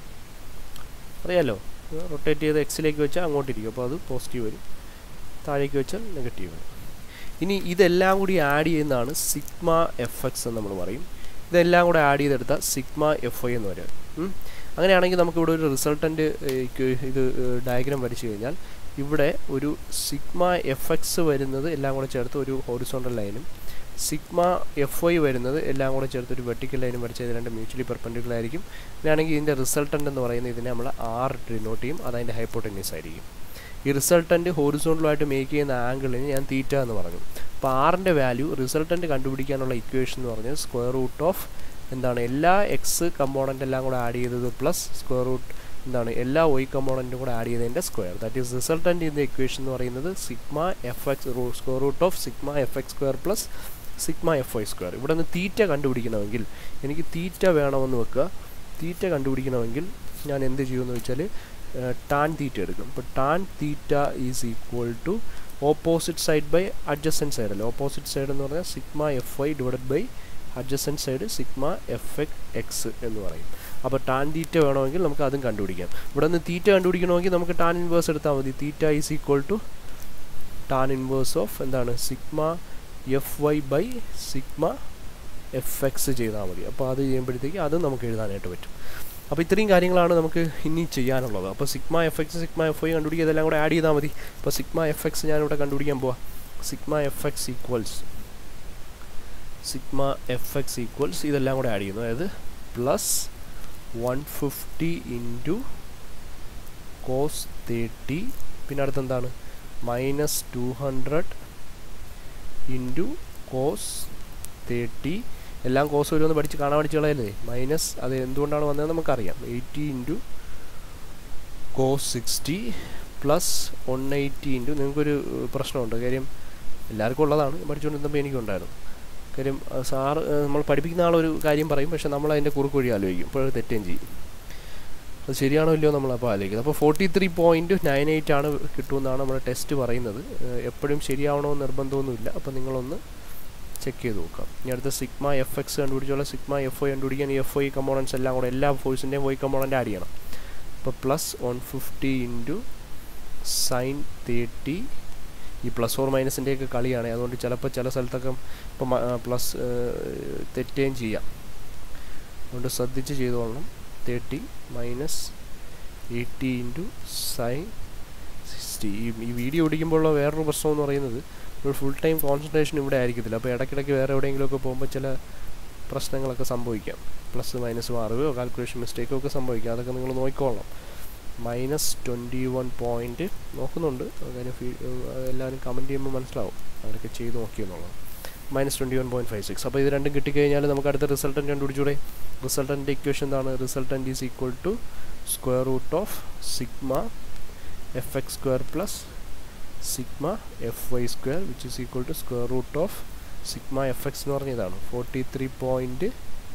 അറിയാലോ റൊട്ടേറ്റ് ചെയ്ത് എക്സിലേക്ക് വെച്ചാൽ അങ്ങോട്ടിരിക്കും അപ്പോൾ അത് പോസിറ്റീവ് വരും താഴേക്ക് വെച്ചാൽ നെഗറ്റീവ് വരും ഇനി ഇതെല്ലാം കൂടി ആഡ് ചെയ്യുന്നതാണ് സിഗ്മ എഫ് എക്സ് എന്ന് നമ്മൾ പറയും ഇതെല്ലാം കൂടെ ആഡ് ചെയ്തെടുത്താൽ സിഗ്മ എഫ് ഐ എന്ന് വരും അങ്ങനെയാണെങ്കിൽ നമുക്കിവിടെ ഒരു റിസൾട്ടൻ്റ് ഇത് ഡയഗ്രാം വരച്ചു കഴിഞ്ഞാൽ ഇവിടെ ഒരു സിഗ്മ എഫ് എക്സ് വരുന്നത് എല്ലാം കൂടെ ചേർത്ത് ഒരു ഹോറിസോണ്ടൽ ലൈനും സിഗ്മ എഫ് ഐ വരുന്നത് എല്ലാം കൂടെ ചേർത്ത് ഒരു വെർട്ടിക്കൽ ലൈനും വരച്ച് ഇത് രണ്ട് മ്യൂച്വലി പെർപെൻഡിക്കുലർ ആയിരിക്കും അങ്ങനെയാണെങ്കിൽ ഇതിൻ്റെ റിസൾട്ടൻ്റ് എന്ന് പറയുന്നത് ഇതിനെ നമ്മൾ ആർ ഡിനോട്ട് ചെയ്യും അതതിൻ്റെ ഹൈപ്പോട്ടനീസ് ആയിരിക്കും ഈ റിസൾട്ടൻ്റ് ഹോറിസോണ്ടലായിട്ട് മേക്ക് ചെയ്യുന്ന ആംഗിളിന് ഞാൻ തീറ്റ എന്ന് പറഞ്ഞു അപ്പോൾ ആറിൻ്റെ വാല്യൂ റിസൾട്ടൻ്റ് കണ്ടുപിടിക്കാനുള്ള ഇക്വേഷൻ എന്ന് പറഞ്ഞാൽ സ്ക്വയർ റൂട്ട് ഓഫ് എന്താണ് എല്ലാ എക്സ് കമ്പോണൻ്റ് എല്ലാം കൂടെ ആഡ് ചെയ്തത് പ്ലസ് സ്ക്വയർ റൂട്ട് എന്താണ് എല്ലാ വൈ കമ്പോണൻറ്റും കൂടെ ആഡ് ചെയ്തതിൻ്റെ square that is resultant in the equation എന്ന് പറയുന്നത് sigma F X square root of sigma F X square plus sigma F Y square ഇവിടെ നിന്ന് തീറ്റ കണ്ടുപിടിക്കണമെങ്കിൽ എനിക്ക് തീറ്റ വേണമെന്ന് വെക്കുക തീറ്റ കണ്ടുപിടിക്കണമെങ്കിൽ ഞാൻ എന്ത് ചെയ്യുമെന്ന് വെച്ചാൽ ടാൻ തീറ്റ എടുക്കും അപ്പോൾ tan theta is equal to opposite side by adjacent side അല്ല ഓപ്പോസിറ്റ് സൈഡ് എന്ന് പറഞ്ഞാൽ sigma F Y divide by adjacent side sigma F എക് എക്സ് എന്ന് പറയും അപ്പോൾ ടാൻ തീറ്റ വേണമെങ്കിൽ നമുക്ക് അതും കണ്ടുപിടിക്കാം ഇവിടെ നിന്ന് തീറ്റ കണ്ടുപിടിക്കണമെങ്കിൽ നമുക്ക് ടാൻ ഇൻവേഴ്സ് എടുത്താൽ മതി theta is equal to tan inverse of എന്താണ് sigma F Y by sigma F X ചെയ്താൽ മതി അപ്പോൾ അത് ചെയ്യുമ്പോഴത്തേക്ക് അത് നമുക്ക് എഴുതാനായിട്ട് പറ്റും അപ്പോൾ ഇത്രയും കാര്യങ്ങളാണ് നമുക്ക് ഇനി ചെയ്യാനുള്ളത് അപ്പോൾ sigma F X sigma F Y കണ്ടുപിടിക്കുക ഇതെല്ലാം കൂടെ ആഡ് ചെയ്താൽ മതി അപ്പോൾ സിഗ്മ എഫ് എക്സ് ഞാനിവിടെ കണ്ടുപിടിക്കാൻ പോവാം sigma F X equals sigma F X equals ഇതെല്ലാം കൂടെ ആഡ് ചെയ്യുന്നു അതായത് plus one fifty into cos thirty പിന്നെ അടുത്ത് എന്താണ് minus two hundred into cos thirty എല്ലാം കോസ് വരുമെന്ന് പഠിച്ച് കാണാൻ പഠിച്ച് കളയല്ലേ മൈനസ് അത് എന്തുകൊണ്ടാണ് വന്നതെന്ന് നമുക്കറിയാം eighty into cos sixty plus one eighty into നിങ്ങൾക്കൊരു പ്രശ്നമുണ്ട് കാര്യം എല്ലാവർക്കും ഉള്ളതാണ് പഠിച്ചുകൊണ്ടിരുന്നപ്പോൾ എനിക്കുണ്ടായിരുന്നു കാര്യം സാറ് നമ്മൾ പഠിപ്പിക്കുന്ന ആളൊരു കാര്യം പറയും പക്ഷെ നമ്മൾ അതിൻ്റെ കുറുക്ക് വഴി ആലോചിക്കും ഇപ്പോൾ തെറ്റുകയും ചെയ്യും അത് ശരിയാണോ ഇല്ലയോ നമ്മളപ്പോൾ ആലോചിക്കുന്നത് അപ്പോൾ forty three point nine eight ആണ് കിട്ടുമെന്നാണ് നമ്മുടെ ടെസ്റ്റ് പറയുന്നത് എപ്പോഴും ശരിയാവണമെന്ന് നിർബന്ധമൊന്നുമില്ല അപ്പോൾ നിങ്ങളൊന്ന് ചെക്ക് ചെയ്ത് നോക്കാം ഇനി അടുത്ത സിഗ്മ എഫ് എക്സ് കണ്ടുപിടിച്ചോളാം സിഗ്മ എഫ് ഐ കണ്ടുപിടിക്കാൻ ഈ എഫ് ഐ കമ്പോണൻസ് എല്ലാം കൂടെ എല്ലാ ഫോഴ്സിൻ്റെയും വൈ കമ്പോണൻ്റ് ആഡ് ചെയ്യണം അപ്പോൾ plus one fifty into sine thirty ഈ പ്ലസ് ഓർ മൈനസിൻ്റെയൊക്കെ കളിയാണ് അതുകൊണ്ട് ചിലപ്പോൾ ചില സ്ഥലത്തൊക്കെ ഇപ്പം പ്ലസ് തെറ്റുകയും ചെയ്യാം അതുകൊണ്ട് ശ്രദ്ധിച്ച് ചെയ്തോളണം thirty minus eighty into sine sixty ഈ ഈ വീഡിയോ ഓടിക്കുമ്പോഴുള്ള വേറൊരു പ്രശ്നം എന്ന് പറയുന്നത് ഒരു ഫുൾ ടൈം കോൺസെൻട്രേഷൻ ഇവിടെ ആയിരിക്കത്തില്ല അപ്പോൾ ഇടയ്ക്കിടയ്ക്ക് വേറെ എവിടെയെങ്കിലുമൊക്കെ പോകുമ്പോൾ ചില പ്രശ്നങ്ങളൊക്കെ സംഭവിക്കാം പ്ലസ് മൈനസ് മാറുകയോ കാൽക്കുലേഷൻ മിസ്റ്റേക്കോ ഒക്കെ സംഭവിക്കാം അതൊക്കെ നിങ്ങൾ നോക്കിക്കോളണം മൈനസ് ട്വൻറ്റി വൺ പോയിൻറ്റ് നോക്കുന്നുണ്ട് കാര്യം ഫീ എല്ലാവരും കമൻറ്റ് ചെയ്യുമ്പോൾ മനസ്സിലാവും അവരൊക്കെ ചെയ്ത് നോക്കിയെന്നുള്ളത് minus twenty one point five six അപ്പോൾ ഇത് രണ്ടും കിട്ടിക്കഴിഞ്ഞാൽ നമുക്ക് അടുത്ത റിസൾട്ടൻ്റ് കണ്ടുപിടിച്ചൂടെ റിസൾട്ടൻ്റെ ഇക്വേഷൻ എന്താണ് resultant is equal to square root of sigma F X square plus sigma F Y square which is equal to square root of sigma F X എന്ന് പറഞ്ഞതാണ് forty three point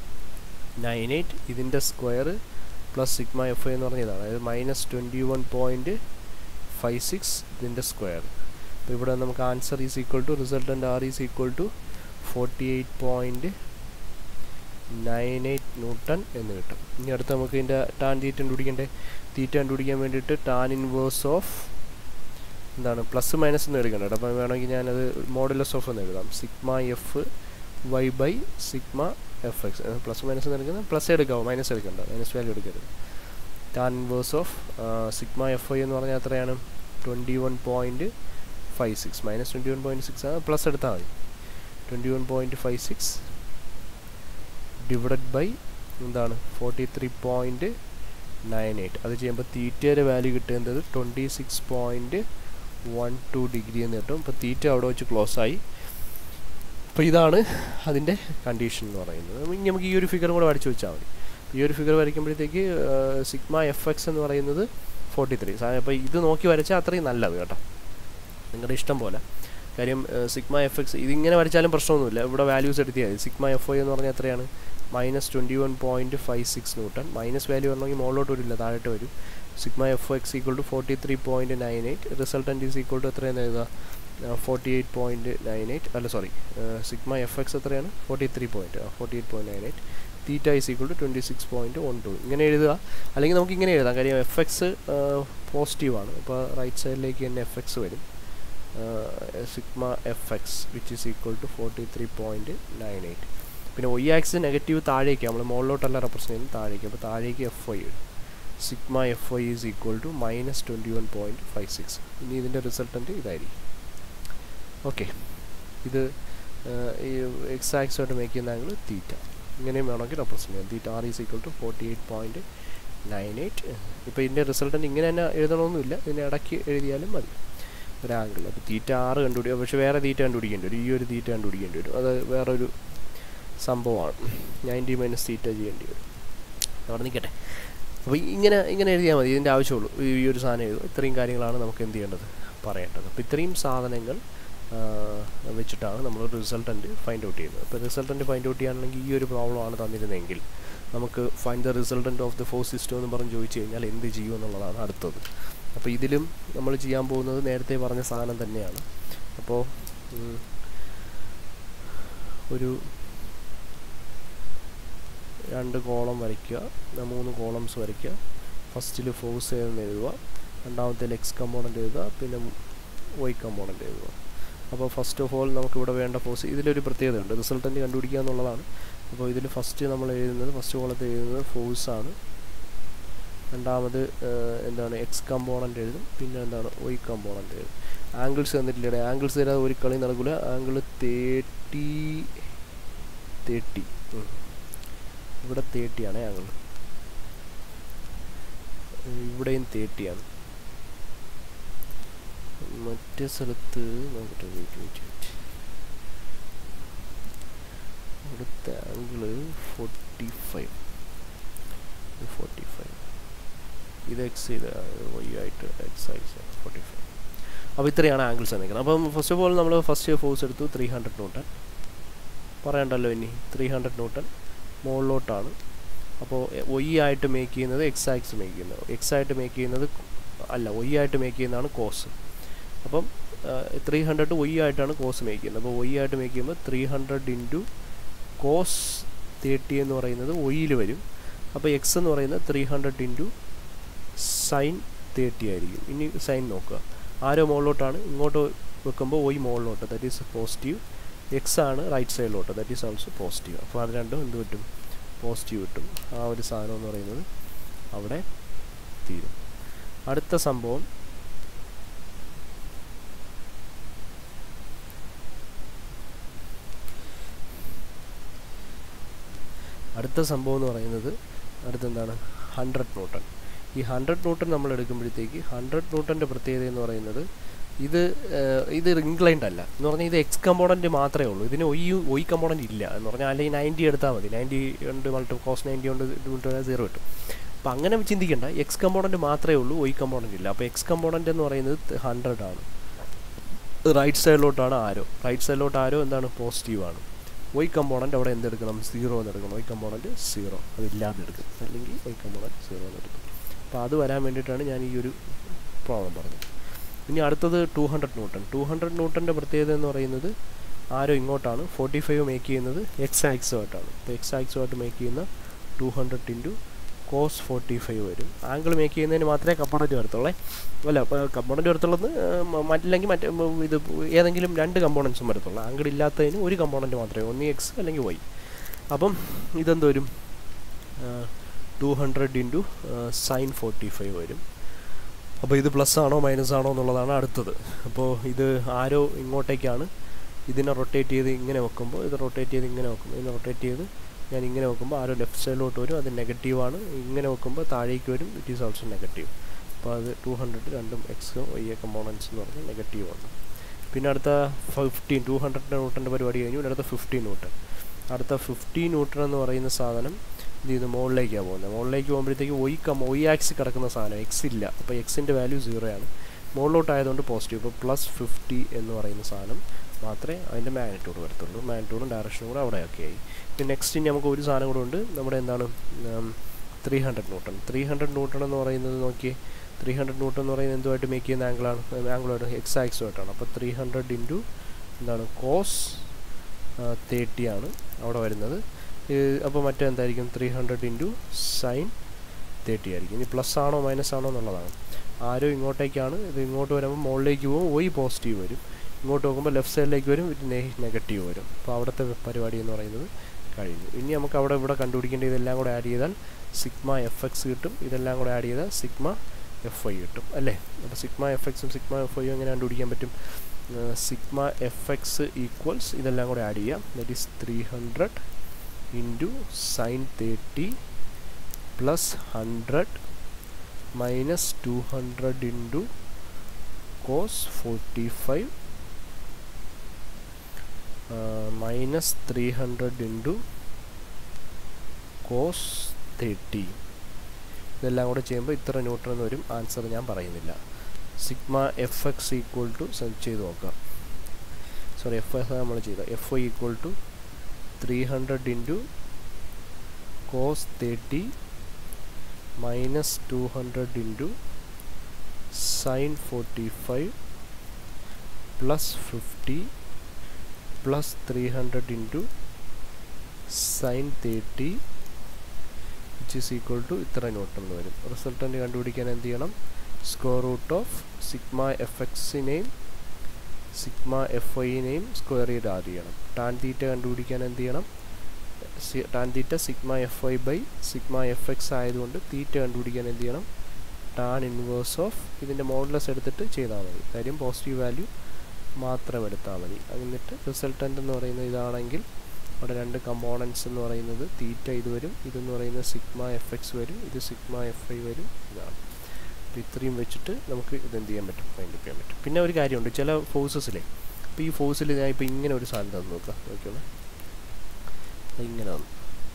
nine eight ഇതിൻ്റെ square plus sigma F I എന്ന് പറഞ്ഞതാണ് അതായത് minus twenty one point five six ഇതിൻ്റെ square അപ്പോൾ ഇവിടെ നമുക്ക് answer is equal to resultant R is equal to forty eight point nine eight newton എന്ന് കിട്ടും ഇനി അടുത്ത് നമുക്ക് ഇതിൻ്റെ ടാൻ തീറ്റ കണ്ടുപിടിക്കണ്ടേ തീറ്റ കണ്ടുപിടിക്കാൻ വേണ്ടിയിട്ട് ടാൻ ഇൻവേഴ്സ് ഓഫ് എന്താണ് പ്ലസ് മൈനസ് എന്ന് എടുക്കണ്ട കേട്ടോ അപ്പോൾ വേണമെങ്കിൽ ഞാനത് മോഡുലസ് ഓഫ് എന്ന് എഴുതാം sigma F Y by sigma F X plus minus എന്ന് എടുക്കുന്നത് പ്ലസ് എടുക്കാവോ മൈനസ് എടുക്കണ്ട മൈനസ് വാല്യൂ എടുക്കരുത് tan inverse of sigma F I എന്ന് പറഞ്ഞാൽ എത്രയാണ് twenty one point five six minus twenty one point six ആണ് പ്ലസ് എടുത്താൽ മതി twenty one point five six divided by എന്താണ് forty three point nine eight അത് ചെയ്യുമ്പോൾ തീറ്റയുടെ വാല്യൂ കിട്ടുന്നത് twenty six point one two degree എന്ന് കിട്ടും അപ്പോൾ തീറ്റ അവിടെ വെച്ച് ക്ലോസ് ആയി അപ്പോൾ ഇതാണ് അതിൻ്റെ കണ്ടീഷൻ എന്ന് പറയുന്നത് ഇനി നമുക്ക് ഈ ഒരു ഫിഗർ കൂടെ വരച്ച് വെച്ചാൽ മതി ഈ ഒരു ഫിഗർ വരയ്ക്കുമ്പോഴത്തേക്ക് സിഗ്മ എഫ് എക്സ് എന്ന് പറയുന്നത് ഫോർട്ടി ത്രീ അപ്പോൾ ഇത് നോക്കി വരച്ചാൽ അത്രയും നല്ലത് കേട്ടോ നിങ്ങളുടെ ഇഷ്ടം പോലെ കാര്യം സിഗ്മ എഫ് എക്സ് ഇതിങ്ങനെ വരച്ചാലും പ്രശ്നമൊന്നുമില്ല ഇവിടെ വാല്യൂസ് എടുത്തിയാൽ മതി സിഗ്മ എഫ് ഐ എന്ന് പറഞ്ഞാൽ എത്രയാണ് minus twenty one point five six newton minus value വരണമെങ്കിൽ മുകളിലോട്ട് വരില്ല താഴോട്ട് വരും sigma F X equal to forty three point nine eight resultant is equal to എത്രയെന്ന് എഴുതുക forty eight point nine eight അല്ല സോറി സിഗ്മ എഫ് എക്സ് എത്രയാണ് forty three point forty eight point nine eight theta is equal to twenty six point one two ഇങ്ങനെ എഴുതുക അല്ലെങ്കിൽ നമുക്ക് ഇങ്ങനെ എഴുതാം കാര്യം എഫ് എക്സ് പോസിറ്റീവാണ് അപ്പോൾ റൈറ്റ് സൈഡിലേക്ക് തന്നെ എഫ് എക്സ് വരും sigma F X which is equal to forty three point nine eight പിന്നെ ഒയ് ആക്സ് നെഗറ്റീവ് താഴേക്ക് നമ്മൾ മുകളിലോട്ടല്ല റെപ്രസെൻറ്റ് ചെയ്യുന്നത് താഴേക്ക് അപ്പോൾ താഴേക്ക് എഫ് ഐ ഇടും sigma F I is equal to minus twenty one point five six ഇനി ഇതിൻ്റെ റിസൾട്ടൻറ്റ് ഇതായിരിക്കും ഓക്കെ ഇത് ഈ എക്സ് ആക്സുമായിട്ട് മേക്ക് ചെയ്യുന്ന ആംഗിൾ തീറ്റ ഇങ്ങനെയും വേണമെങ്കിൽ റെപ്രസെൻറ്റ് ചെയ്യാം theta R is equal to forty eight point nine eight ഇപ്പോൾ ഇതിൻ്റെ റിസൾട്ടൻറ്റ് ഇങ്ങനെ തന്നെ എഴുതണമെന്നില്ല ഇതിന് ഇടയ്ക്ക് എഴുതിയാലും മതി ഒരു ആംഗിൾ അപ്പോൾ തീറ്റ ആറ് കണ്ടുപിടിക്കുക പക്ഷേ വേറെ തീറ്റ കണ്ടുപിടിക്കേണ്ടി വരും ഈ ഒരു തീറ്റ കണ്ടുപിടിക്കേണ്ടി വരും അത് വേറൊരു സംഭവമാണ് നയൻറ്റി മൈനസ് തീറ്റ ചെയ്യേണ്ടി വരും അവിടെ നിൽക്കട്ടെ അപ്പോൾ ഇങ്ങനെ ഇങ്ങനെ എഴുതിയാൽ മതി ഇതിൻ്റെ ആവശ്യമുള്ളൂ ഈ ഒരു സാധനം എഴുതും ഇത്രയും കാര്യങ്ങളാണ് നമുക്ക് എന്ത് ചെയ്യേണ്ടത് പറയേണ്ടത് അപ്പോൾ ഇത്രയും സാധനങ്ങൾ വെച്ചിട്ടാണ് നമ്മൾ റിസൾട്ടൻറ്റ് ഫൈൻഡ് ഔട്ട് ചെയ്യുന്നത് അപ്പോൾ റിസൾട്ടൻറ്റ് ഫൈൻഡ് ഔട്ട് ചെയ്യാനാണെങ്കിൽ ഈ ഒരു പ്രോബ്ലമാണ് തന്നിരുന്നെങ്കിൽ നമുക്ക് find the resultant of the four system എന്ന് പറഞ്ഞ് ചോദിച്ചു കഴിഞ്ഞാൽ എന്ത് ചെയ്യും എന്നുള്ളതാണ് അടുത്തത് അപ്പോൾ ഇതിലും നമ്മൾ ചെയ്യാൻ പോകുന്നത് നേരത്തെ പറഞ്ഞ സാധനം തന്നെയാണ് അപ്പോൾ ഒരു രണ്ട് കോളം വരയ്ക്കുക മൂന്ന് കോളംസ് വരയ്ക്കുക ഫസ്റ്റിൽ ഫോഴ്സ് ഏതെന്ന് എഴുതുക രണ്ടാമത്തേൽ എക്സ് കമ്പോണൻ്റ് എഴുതുക പിന്നെ വൈ കമ്പോണൻ്റ് എഴുതുക അപ്പോൾ ഫസ്റ്റ് ഓഫ് ഓൾ നമുക്കിവിടെ വേണ്ട ഫോഴ്സ് ഇതിലൊരു പ്രത്യേകതയുണ്ട് റിസൾട്ടൻറ്റ് കണ്ടുപിടിക്കുക എന്നുള്ളതാണ് അപ്പോൾ ഇതിൽ ഫസ്റ്റ് നമ്മൾ എഴുതുന്നത് ഫസ്റ്റ് കോളത്തിൽ എഴുതുന്നത് ഫോഴ്സാണ് രണ്ടാമത് എന്താണ് എക്സ് കമ്പോണൻ്റ് എഴുതും പിന്നെ എന്താണ് വൈ കമ്പോണൻ്റ് എഴുതും ആംഗിൾസ് തന്നിട്ടില്ല ആംഗിൾസ് തരാതെ ഒരു കളി നടക്കില്ല ആംഗിൾ തേർട്ടി തേർട്ടി ഇവിടെ തേർട്ടിയാണ് ആംഗിൾ ഇവിടെയും തേർട്ടിയാണ് മറ്റേ സ്ഥലത്ത് നോക്കട്ടെ വെയിറ്റ് വെയിറ്റ് വെയിറ്റ് ഇവിടുത്തെ angle forty five forty five ഇത് എക്സ് ഇത് വൈ ആയിട്ട് എക്സ് ആയിട്ട് ഫോർട്ടി ഫൈവ് അപ്പോൾ ഇത്രയാണ് ആംഗിൾസ് നിൽക്കുന്നത് അപ്പം ഫസ്റ്റ് ഓഫ് ഓൾ നമ്മൾ ഫസ്റ്റ് ഫോഴ്സ് എടുത്തു ത്രീ ഹൺഡ്രഡ് ന്യൂട്ടൺ പറയണ്ടല്ലോ ഇനി ത്രീ ഹൺഡ്രഡ് ന്യൂട്ടൺ മുകളിലോട്ടാണ് അപ്പോൾ ഒയ് ആയിട്ട് മേക്ക് ചെയ്യുന്നത് എക്സ് ആക്സ് മേക്ക് ചെയ്യുന്നത് എക്സ് ആയിട്ട് മേക്ക് ചെയ്യുന്നത് അല്ല ഒയ് ആയിട്ട് മേക്ക് ചെയ്യുന്നതാണ് കോസ് അപ്പം ത്രീ ഹൺഡ്രഡ് ഒയ് ആയിട്ടാണ് കോസ് മേക്ക് ചെയ്യുന്നത് അപ്പോൾ ഒയ് ആയിട്ട് മേക്ക് ചെയ്യുമ്പോൾ three hundred into cos thirty എന്ന് പറയുന്നത് ഒയിൽ വരും അപ്പോൾ എക്സ് എന്ന് പറയുന്നത് three hundred into sine thirty ആയിരിക്കും ഇനി സൈൻ നോക്കുക ആരോ മുകളിലോട്ടാണ് ഇങ്ങോട്ട് വെക്കുമ്പോൾ ഒയ് മുകളിലോട്ട് ദാറ്റ് ഈസ് പോസിറ്റീവ് എക്സ് ആണ് റൈറ്റ് സൈഡിലോട്ട് ദാറ്റ് ഈസ് ഓൾസോ പോസിറ്റീവ് അപ്പോൾ അത് രണ്ടും എന്ത് പറ്റും പോസിറ്റീവ് കിട്ടും ആ ഒരു സാധനം എന്ന് പറയുന്നത് അവിടെ തീരും അടുത്ത സംഭവം അടുത്ത സംഭവം എന്ന് പറയുന്നത് അടുത്തെന്താണ് ഹൺഡ്രഡ് ന്യൂട്ടൺ ഈ ഹൺഡ്രഡ് ന്യൂട്ടൺ നമ്മൾ എടുക്കുമ്പോഴത്തേക്ക് ഹൺഡ്രഡ് ന്യൂട്ടൻ്റെ പ്രത്യേകത എന്ന് പറയുന്നത് ഇത് ഇത് ഇൻക്ലൈൻഡ് അല്ല എന്ന് പറഞ്ഞാൽ ഇത് എക്സ് കമ്പോണൻറ്റ് മാത്രമേ ഉള്ളൂ ഇതിന് ഒയ് ഒയ് കമ്പോണൻറ്റ് ഇല്ല എന്ന് പറഞ്ഞാൽ അല്ലെങ്കിൽ നയൻറ്റി എടുത്താൽ മതി നയൻറ്റി ഉണ്ട് മൾട്ടി കോസ് നയൻറ്റി കൊണ്ട് സീറോ കിട്ടും അപ്പോൾ അങ്ങനെ ചിന്തിക്കേണ്ട എക്സ് കമ്പോണൻറ്റ് മാത്രമേ ഉള്ളൂ ഒയ് കമ്പോണൻറ്റ് ഇല്ല അപ്പോൾ എക്സ് കമ്പോണൻറ്റ് എന്ന് പറയുന്നത് ഹൺഡ്രഡ് ആണ് റൈറ്റ് സൈഡിലോട്ടാണ് ആരോ റൈറ്റ് സൈഡിലോട്ട് ആരോ എന്താണ് പോസിറ്റീവ് ആണ് വൈ കമ്പോണൻറ്റ് അവിടെ എന്തെടുക്കണം സീറോ എന്ന് എടുക്കണം വൈ കമ്പോണൻറ്റ് സീറോ അതില്ലാതെ എടുക്കും അല്ലെങ്കിൽ വൈ കമ്പോണൻറ്റ് സീറോ എന്ന് എടുക്കും അപ്പോൾ അത് വരാൻ വേണ്ടിയിട്ടാണ് ഞാൻ ഈ ഒരു പ്രോബ്ലം പറഞ്ഞത് ഇനി അടുത്തത് two hundred newton two hundred ന്യൂട്ടൻ്റെ പ്രത്യേകത എന്ന് പറയുന്നത് ആരോ ഇങ്ങോട്ടാണ് ഫോർട്ടി ഫൈവ് മേക്ക് ചെയ്യുന്നത് എക്സ് ആക്സുമായിട്ടാണ് അപ്പോൾ എക്സ് ആക്സുമായിട്ട് മേക്ക് ചെയ്യുന്ന two hundred into cos forty five വരും ആംഗിൾ മേക്ക് ചെയ്യുന്നതിന് മാത്രമേ കമ്പോണൻറ്റ് വരത്തുള്ളേ അല്ല കമ്പോണൻറ്റ് വരത്തുള്ളത് മറ്റില്ലെങ്കിൽ മറ്റേ ഇത് ഏതെങ്കിലും രണ്ട് കമ്പോണൻസും വരത്തുള്ളൂ ആംഗിൾ ഇല്ലാത്തതിന് ഒരു കമ്പോണൻറ്റ് മാത്രമേ ഒന്ന് എക്സ് അല്ലെങ്കിൽ വൈ അപ്പം ഇതെന്ത് വരും two hundred into sine forty five വരും അപ്പോൾ ഇത് പ്ലസ് ആണോ മൈനസ് ആണോ എന്നുള്ളതാണ് അടുത്തത് അപ്പോൾ ഇത് ആരോ ഇങ്ങോട്ടേക്കാണ് ഇതിനെ റൊട്ടേറ്റ് ചെയ്ത് ഇങ്ങനെ വെക്കുമ്പോൾ ഇത് റൊട്ടേറ്റ് ചെയ്ത് ഇങ്ങനെ വെക്കും ഇതിനെ റൊട്ടേറ്റ് ചെയ്ത് ഞാൻ ഇങ്ങനെ വെക്കുമ്പോൾ ആരോ ലെഫ്റ്റ് സൈഡിലോട്ട് വരും അത് നെഗറ്റീവാണ് ഇങ്ങനെ വെക്കുമ്പോൾ താഴേക്ക് വരും ഇറ്റ് ഈസ് ഓൾസോ നെഗറ്റീവ് അപ്പോൾ അത് ടു ഹൺഡ്രഡ് രണ്ടും എക്സ് വൈ എ കമ്പോണൻസ് എന്ന് പറഞ്ഞാൽ നെഗറ്റീവാണ് പിന്നെ അടുത്ത ഫിഫ്റ്റീൻ ടു ഹൺഡ്രഡ് ന്യൂട്ടൻ്റെ പരിപാടി കഴിഞ്ഞു പിന്നെ അടുത്ത ഫിഫ്റ്റീൻ ന്യൂട്ടൺ അടുത്ത ഫിഫ്റ്റീൻ ന്യൂട്ടൺ എന്ന് പറയുന്ന സാധനം ഇത് ചെയ്ത് മുകളിലേക്കാണ് പോകുന്നത് മുകളിലേക്ക് പോകുമ്പോഴത്തേക്ക് ഒയ് കം ഒയ് ആക്സ് കിടക്കുന്ന സാധനം എക്സ് ഇല്ല അപ്പോൾ എക്സിൻ്റെ വാല്യൂ സീറോ ആണ് മുകളിലോട്ടായതുകൊണ്ട് പോസിറ്റീവ് ഇപ്പോൾ പ്ലസ് ഫിഫ്റ്റി എന്ന് പറയുന്ന സാധനം മാത്രമേ അതിൻ്റെ മാഗ്നിറ്റ്യൂഡ് വരത്തുള്ളൂ മാഗ്നിറ്റ്യൂഡും ഡയറക്ഷനും കൂടെ അവിടെയൊക്കെ ആയി പിന്നെ നെക്സ്റ്റ് ഇനി നമുക്ക് ഒരു സാധനം കൂടെ ഉണ്ട് നമ്മുടെ എന്താണ് three hundred newton three hundred newton എന്ന് പറയുന്നത് നോക്കി ത്രീ ഹൺഡ്രഡ് ന്യൂട്ടൺ എന്ന് പറയുന്നത് എന്തുമായിട്ട് മേക്ക് ചെയ്യുന്ന ആംഗിളാണ് ആംഗിളായിട്ട് എക്സ് ആക്സുമായിട്ടാണ് അപ്പോൾ ത്രീ ഹൺഡ്രഡ് ഇൻറ്റു എന്താണ് കോസ് തേർട്ടി ആണ് അവിടെ വരുന്നത് അപ്പോൾ മറ്റേ എന്തായിരിക്കും three hundred into sine thirty ആയിരിക്കും ഇനി പ്ലസ് ആണോ മൈനസ് ആണോ എന്നുള്ളതാണ് ആരോ ഇങ്ങോട്ടേക്കാണ് ഇത് ഇങ്ങോട്ട് വരുമ്പോൾ മുകളിലേക്ക് പോകും ഒയ് പോസിറ്റീവ് വരും ഇങ്ങോട്ട് നോക്കുമ്പോൾ ലെഫ്റ്റ് സൈഡിലേക്ക് വരും ഇത് നെഗറ്റീവ് വരും അപ്പോൾ അവിടുത്തെ പരിപാടി എന്ന് പറയുന്നത് കഴിഞ്ഞു ഇനി നമുക്ക് അവിടെ ഇവിടെ കണ്ടുപിടിക്കേണ്ട ഇതെല്ലാം കൂടെ ആഡ് ചെയ്താൽ സിഗ്മ എഫ് എക്സ് കിട്ടും ഇതെല്ലാം കൂടെ ആഡ് ചെയ്താൽ സിഗ്മ എഫ് ഐ കിട്ടും അല്ലേ അപ്പോൾ സിഗ്മ എഫ് എക്സും സിഗ്മ എഫ് ഐയും എങ്ങനെ കണ്ടുപിടിക്കാൻ പറ്റും സിഗ്മ എഫ് എക്സ് ഈക്വൽസ് ഇതെല്ലാം കൂടെ ആഡ് ചെയ്യാം that is three hundred into sine thirty plus hundred minus two hundred into cos forty five minus three hundred into cos thirty ഇതെല്ലാം കൂടെ ചെയ്യുമ്പോൾ ഇത്ര ന്യൂട്രൺ എന്ന് വരും ആൻസർ ഞാൻ പറയുന്നില്ല sigma F X equal to search ചെയ്ത് നോക്കാം സോറി എഫ് എക്സ് നമ്മൾ ചെയ്ത F O equal to three hundred into cos thirty minus two hundred into sine forty five plus fifty plus three hundred into sine thirty which is equal to ഇത്ര newton എന്ന് വരും resultant കണ്ടുപിടിക്കാൻ എന്ത് ചെയ്യണം square root of sigma F എക്സിനെയും sigma F ഐനെയും square ചെയ്ത് add ചെയ്യണം ടാൻ തീറ്റ കണ്ടുപിടിക്കാൻ എന്ത് ചെയ്യണം tan theta sigma F I by sigma F X ആയതുകൊണ്ട് തീറ്റ കണ്ടുപിടിക്കാൻ എന്ത് ചെയ്യണം ടാൻ ഇൻവേഴ്സ് ഓഫ് ഇതിൻ്റെ മോഡലസ് എടുത്തിട്ട് ചെയ്താൽ മതി കാര്യം പോസിറ്റീവ് വാല്യൂ മാത്രം എടുത്താൽ മതി എന്നിട്ട് റിസൾട്ടൻ്റ് എന്ന് പറയുന്നത് ഇതാണെങ്കിൽ അവിടെ രണ്ട് കമ്പോണൻസ് എന്ന് പറയുന്നത് തീറ്റ ഇത് വരും ഇതെന്ന് പറയുന്നത് സിഗ്മ എഫ് എക്സ് വരും ഇത് സിഗ്മ എഫ് ഐ വരും ഇതാണ് അപ്പോൾ ഇത്രയും വെച്ചിട്ട് നമുക്ക് ഇത് എന്ത് ചെയ്യാൻ പറ്റും ഫൈൻഡ് ചെയ്യാൻ പറ്റും പിന്നെ ഒരു കാര്യമുണ്ട് ചില ഫോഴ്സസിലെ ഇപ്പോൾ ഈ ഫോഴ്സിൽ ഞാൻ ഇപ്പോൾ ഇങ്ങനെ ഒരു സാധനം തന്നു നോക്കാം നോക്കിയോളെ ഇങ്ങനെ തന്നു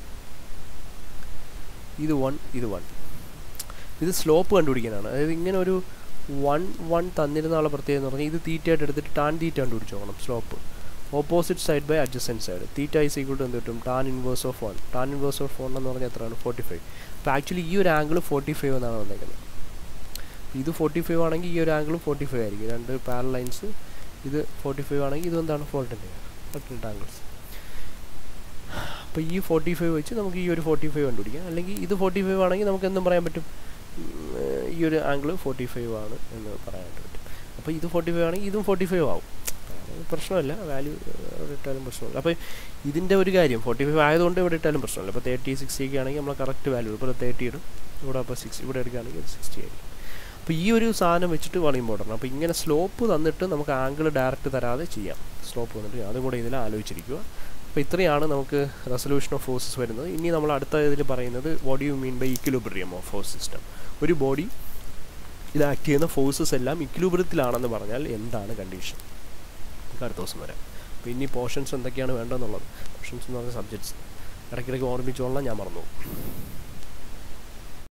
ഇത് വൺ ഇത് വൺ ഇത് സ്ലോപ്പ് കണ്ടുപിടിക്കാനാണ് അതായത് ഇങ്ങനെ ഒരു വൺ വൺ തന്നിരുന്നുള്ള പ്രത്യേകത എന്ന് പറഞ്ഞാൽ ഇത് തീറ്റയായിട്ട് എടുത്തിട്ട് ടാൻ തീറ്റ കണ്ടുപിടിച്ച് നോക്കണം slope opposite side by adjacent side theta is equal to എന്ത് കിട്ടും tan inverse of one tan inverse of one എന്ന് പറഞ്ഞാൽ എത്രയാണ് ഫോർട്ടി ഫൈവ് അപ്പോൾ ആക്ച്വലി ഈ ഒരു ആംഗിൾ ഫോർട്ടി ഫൈവ് എന്നാണ് വന്നേക്കുന്നത് ഇത് ഫോർട്ടി ഫൈവ് ആണെങ്കിൽ ഈ ഒരു ആംഗിളും ഫോർട്ടി ഫൈവ് ആയിരിക്കും രണ്ട് പാരൽ ലൈൻസ് ഇത് ഫോർട്ടി ഫൈവ് ആണെങ്കിൽ ഇത് എന്താണ് ഫോൾട്ടൻ്റെ ഫോൾട്ടൻ്റ് ആംഗിൾസ് അപ്പോൾ ഈ ഫോർട്ടി ഫൈവ് വെച്ച് നമുക്ക് ഈ ഒരു ഫോർട്ടി ഫൈവ് കണ്ടുപിടിക്കാം അല്ലെങ്കിൽ ഇത് ഫോർട്ടി ഫൈവ് ആണെങ്കിൽ നമുക്ക് എന്തും പറയാൻ പറ്റും ഈ ഒരു ആംഗിൾ ഫോർട്ടി ഫൈവ് ആണ് എന്ന് പറയാനായിട്ട് പറ്റും അപ്പോൾ ഇത് ഫോർട്ടി ഫൈവ് ആണെങ്കിൽ ഇതും ഫോർട്ടി ഫൈവ് ആവും പ്രശ്നമല്ല വാല്യൂ ഇവിടെ ഇട്ടാലും പ്രശ്നമില്ല അപ്പോൾ ഇതിൻ്റെ ഒരു കാര്യം ഫോർട്ടി ഫൈവ് ആയതുകൊണ്ട് ഇവിടെ ഇട്ടാലും പ്രശ്നമില്ല ഇപ്പോൾ തേർട്ടി സിക്സ്റ്റി ഒക്കെ ആണെങ്കിൽ നമ്മൾ കറക്റ്റ് വാല്യൂ ഇപ്പോൾ തേർട്ടി ഇടും ഇവിടെ അപ്പോൾ സിക്സ് ഇവിടെ എടുക്കുകയാണെങ്കിൽ സിക്സ്റ്റി ആയിരിക്കും അപ്പോൾ ഈ ഒരു സാധനം വെച്ചിട്ട് വളരെ ഇമ്പോർട്ടൻ്റ് അപ്പോൾ ഇങ്ങനെ സ്ലോപ്പ് തന്നിട്ട് നമുക്ക് ആംഗിൾ ഡയറക്റ്റ് തരാതെ ചെയ്യാം സ്ലോപ്പ് തന്നിട്ട് അതും കൂടെ ഇതിൽ ആലോചിച്ചിരിക്കുക അപ്പോൾ ഇത്രയാണ് നമുക്ക് റെസൊല്യൂഷൻ ഓഫ് ഫോഴ്സസ് വരുന്നത് ഇനി നമ്മൾ അടുത്ത ഇതിൽ പറയുന്നത് what you mean by equilibrium of force system ഒരു ബോഡി ഇത് ആക്ട് ചെയ്യുന്ന ഫോഴ്സസ് എല്ലാം ഇക്വിലിബ്രിയത്തിലാണെന്ന് പറഞ്ഞാൽ എന്താണ് കണ്ടീഷൻ നമുക്ക് അടുത്ത ദിവസം വരാം അപ്പോൾ ഇനി പോർഷൻസ് എന്തൊക്കെയാണ് വേണ്ടതെന്നുള്ളത് പോർഷൻസ് എന്ന് പറഞ്ഞ സബ്ജക്ട്സ് ഇടയ്ക്കിടയ്ക്ക് ഓർമ്മിച്ചോളാം ഞാൻ മറന്നു